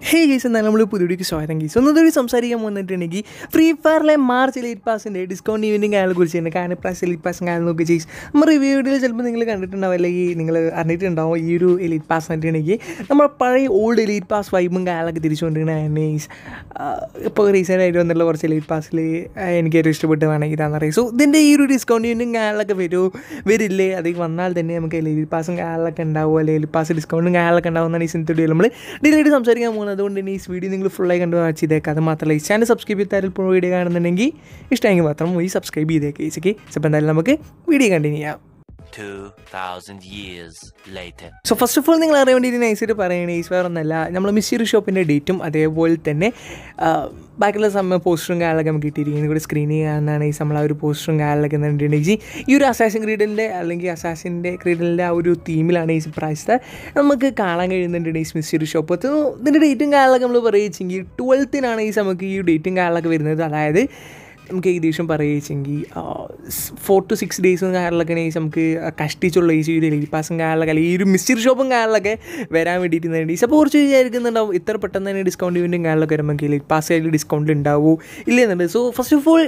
ഹേ ഗീസ് എന്നാൽ നമ്മൾ പുതിയക്ക് സ്വാഗതം ഗീസ് ഒന്നതൊരു സംസാരിക്കാൻ വന്നിട്ടുണ്ടെങ്കിൽ ഫ്രീ ഫയറിലെ മാർച്ച് എലൈറ്റ് പാസിൻ്റെ ഡിസ്കൗണ്ട് ഈവനിങ് കാര്യങ്ങളെ കുറിച്ച് തന്നെ കാരണം പ്രാവശ്യം എലൈറ്റ് പാസും കാര്യങ്ങളും നോക്കി ചെയ്സ് നമ്മൾ റിവ്യൂ വീഡിയോയിൽ ചിലപ്പോൾ നിങ്ങൾ കണ്ടിട്ടുണ്ടാവും അല്ലെങ്കിൽ നിങ്ങൾ അറിഞ്ഞിട്ടുണ്ടാവും ഈ ഒരു എലൈറ്റ് പാസ് എന്നിട്ടുണ്ടെങ്കിൽ നമ്മൾ പഴയ ഓൾഡ് എലൈറ്റ് പാസ് വൈബും കാര്യങ്ങളൊക്കെ തിരിച്ചുകൊണ്ടിരിക്കുന്ന ഗീസ് ഇപ്പോൾ റീസെൻ്റ് ആയിട്ട് വന്നുള്ള കുറച്ച് എലൈറ്റ് പാസിൽ എനിക്ക് ഏറ്റവും ഇഷ്ടപ്പെട്ട് വേണമെങ്കിൽ ഇതാണെന്ന് അറിയാം സോ ഇതിൻ്റെ ഈ ഒരു ഡിസ്കൗണ്ട് ഈവനിങ് കാര്യങ്ങളൊക്കെ വരുമോ വരില്ലേ അത് വന്നാൽ തന്നെ നമുക്ക് എലൈറ്റ് പാസും കാര്യങ്ങളൊക്കെ ഉണ്ടാവും അല്ലെങ്കിൽ എലൈറ്റ് പാസ് ഡിസ്കൗണ്ടും കാര്യങ്ങളൊക്കെ ഉണ്ടാവുമെന്നാണ് ഈ സിനിമ നമ്മൾ ഡീലായിട്ട് സംസാരിക്കാൻ പോകുന്നത് അതുകൊണ്ട് തന്നെ ഈ വീഡിയോ നിങ്ങൾ ഫുള്ളായി കണ്ടു വാച്ച് ചെയ്തേക്കാം അത് മാത്രമല്ല ഈ ചാനൽ സബ്സ്ക്രൈബ് ചെയ്താൽ ഇപ്പോൾ വീഡിയോ കാണുന്നുണ്ടെങ്കിൽ ഇഷ്ടമെങ്കിൽ മാത്രം ഈ സബ്സ്ക്രൈബ് ചെയ്തേക്കാം ഈസക്ക് അപ്പോൾ എന്തായാലും നമുക്ക് വീഡിയോ കണ്ടിന്യൂ ചെയ്യാം 2,000 years later. So first of all നിങ്ങൾ അറിയാൻ വേണ്ടി നൈസായിട്ട് പറയണേ ഈസ് വേറെ ഒന്നല്ല നമ്മൾ മിസ്സിരി ഷോപ്പിൻ്റെ ഡേറ്റും അതേപോലെ തന്നെ ആ, ബാക്കിയുള്ള സമയം പോസ്റ്ററും കാര്യങ്ങളൊക്കെ നമുക്ക് കിട്ടിയിരിക്കുന്നത് ഇവിടെ സ്ക്രീനിൽ കാണുന്നതാണ് ഈ നമ്മൾ ആ ഒരു പോസ്റ്ററും കാര്യങ്ങളൊക്കെ കണ്ടിട്ടുണ്ടെങ്കിൽ ഈ ഒരു അസാസിൻ ക്രീഡലിൻ്റെ അല്ലെങ്കിൽ അസാസിൻ്റെ ക്രീഡലിൻ്റെ ആ ഒരു തീമിലാണ് ഈ പ്രാവശ്യത്തെ നമുക്ക് കാണാൻ കഴിയുന്നുണ്ട് ഈ മിസ്സിരി ഷോപ്പ് അപ്പോൾ ഇതിൻ്റെ ഡേറ്റും കാര്യങ്ങളൊക്കെ നമ്മൾ പറയുകയെങ്കിൽ ട്വൽത്തിനാണ് ഈ നമുക്ക് ഈ ഡേറ്റും കാര്യങ്ങളൊക്കെ വരുന്നത് അതായത് നമുക്ക് ഏകദേശം പറയുകയെങ്കിൽ ഫോർ ടു സിക്സ് ഡേയ്സും കാര്യങ്ങളൊക്കെ ആണെങ്കിൽ നമുക്ക് കഷ്ടിച്ചുള്ള ഈ ഒരു എലി പാസും കാര്യങ്ങളൊക്കെ അല്ലെങ്കിൽ ഈ ഒരു മിസ്റ്ററി ഷോപ്പും കാര്യങ്ങളൊക്കെ വരാൻ വേണ്ടിയിട്ട് ഡേയ്സ് അപ്പോൾ കുറച്ച് വിചാരിക്കുന്നുണ്ടാവും ഇത്ര പെട്ടെന്ന് തന്നെ ഡിസ്കൗണ്ട് ഇവൻറ്റും കാര്യങ്ങളൊക്കെ വരുമ്പോൾ എലി പാസ് ആയിട്ട് ഡിസ്കൗണ്ട് ഉണ്ടാവൂ ഇല്ലെന്നുണ്ട് so first of all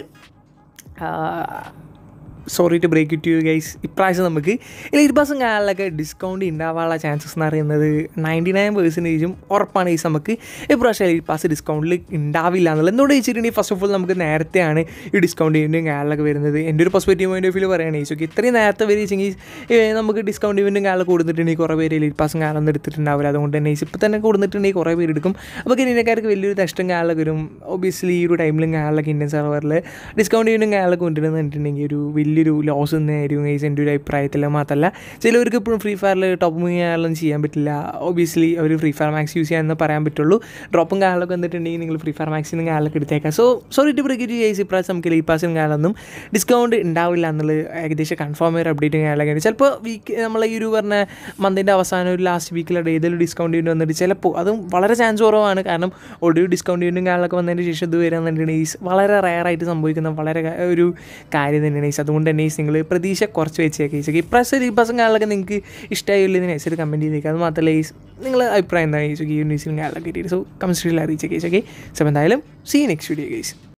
sorry to break it you guys ഇപ്രാവശ്യം നമുക്ക് എലൈറ്റ് പാസും കാര്യങ്ങളൊക്കെ ഡിസ്കൗണ്ട് ഉണ്ടാവാനുള്ള ചാൻസസ് എന്ന് പറയുന്നത് നയൻറ്റി നയൻ പെർസെൻറ്റേജും ഉറപ്പാണ് ഗൈസ് നമുക്ക് ഇപ്രാവശ്യം എലൈറ്റ് പാസ് ഡിസ്കൗണ്ടിൽ ഉണ്ടാവില്ല എന്നുള്ളത് എന്തുകൊണ്ട് വെച്ചിട്ടുണ്ടെങ്കിൽ ഫസ്റ്റ് ഓഫ് ഓൾ നമുക്ക് നേരത്തെയാണ് ഈ ഡിസ്കൗണ്ട് ഇവൻറ്റും കാര്യങ്ങളൊക്കെ വരുന്നത് എൻ്റെ ഒരു പോസിറ്റീവ് പോയിന്റ് ഓഫ് വ്യൂ പറയുകയാണ് ഗൈസ് ഓക്കെ ഇത്രയും നേരത്തെ വരികയെങ്കിൽ നമുക്ക് ഡിസ്കൗണ്ട് ഇവൻറ്റും കാര്യങ്ങളൊക്കെ കൊടുത്തിട്ടുണ്ടെങ്കിൽ കുറേ പേര് എലൈറ്റ് പാസും കാര്യമൊന്നും എടുത്തിട്ടുണ്ടാവില്ല അതുകൊണ്ട് തന്നെ ഇപ്പോൾ തന്നെ കൊടുത്തിട്ടുണ്ടെങ്കിൽ കുറേ പേര് എടുക്കും അപ്പോൾ ഇന്ത്യക്കാർക്ക് വലിയൊരു നഷ്ടം കാര്യങ്ങളൊക്കെ വരും ഒബിയസ്ലി ഈ ഒരു ടൈമിലും കാര്യങ്ങളൊക്കെ ഇന്ത്യൻ സെർവറിൽ ഡിസ്കൗണ്ട് ഇവൻറ്റും കാര്യങ്ങളൊക്കെ കൊണ്ടുവരുന്നുണ്ടെങ്കിൽ ഒരു വലിയൊരു ലോസ് തന്നെയായിരിക്കും ഗൈസ് എൻ്റെ ഒരു അഭിപ്രായത്തിൽ മാത്രമല്ല ചിലവർക്ക് ഇപ്പോഴും ഫ്രീ ഫയറിൽ ടോപ്പ് ചെയ്യാനൊന്നും ചെയ്യാൻ പറ്റില്ല ഒബിയസ്ലി അവർ ഫ്രീ ഫയർ മാക്സ് യൂസ് ചെയ്യാമെന്ന് പറയാൻ പറ്റുള്ളൂ ഡ്രോപ്പും കാലൊക്കെ വന്നിട്ടുണ്ടെങ്കിൽ നിങ്ങൾ ഫ്രീ ഫയർ മാക്സിനും കാലൊക്കെ എടുത്തേക്കാം so sorry to break guys ഇപ്രാവശ്യം നമുക്ക് ലീ പാസും കാലൊന്നും ഡിസ്കൗണ്ട് ഉണ്ടാവില്ല എന്നുള്ളത് ഏകദേശം കൺഫേം ഒരു അപ്ഡേറ്റും കാലൊക്കെ ചിലപ്പോൾ വീക്ക് നമ്മൾ ഈ ഒരു പറഞ്ഞ മന്തിൻ്റെ അവസാനം ഒരു ലാസ്റ്റ് വീക്കിലൂടെ ഏതെങ്കിലും ഡിസ്കൗണ്ട് ഇവൻറ്റ് വന്നിട്ട് ചിലപ്പോൾ അതും വളരെ ചാൻസ് കുറവാണ് കാരണം ഓൾറെഡി ഡിസ്കൗണ്ട് ഇവൻറ്റും കാലൊക്കെ വന്നതിന് ശേഷം ഇത് വരാന്നുണ്ടെങ്കിൽ വളരെ റയറായിട്ട് സംഭവിക്കുന്ന വളരെ ക- ഒരു കാര്യം തന്നെയാണ് ഈസ് അതുകൊണ്ട് തന്നെ ഈസ് നിങ്ങൾ പ്രതീക്ഷ കുറച്ച് വെച്ചേക്കാം ഈസ് ഇപ്രാവശ്യം ഈ ബസ്സും കാലൊക്കെ നിങ്ങൾക്ക് ഇഷ്ടമായില്ല ഇതിന് ഈസ് കമൻറ്റ് ചെയ്തേക്കാം അത് മാത്രമല്ല ഈസ് നിങ്ങളെ അഭിപ്രായം എന്താണ് ഈസ് ഈ ന്യൂസിലും കാലൊക്കെ കിട്ടിയിട്ട് സോ കമൻറ്റ് അറിയിച്ചേക്കാം ഈസ് ഓക്കെ സോ എന്തായാലും സീ നെക്സ്റ്റ് വീഡിയോ ഗൈസ്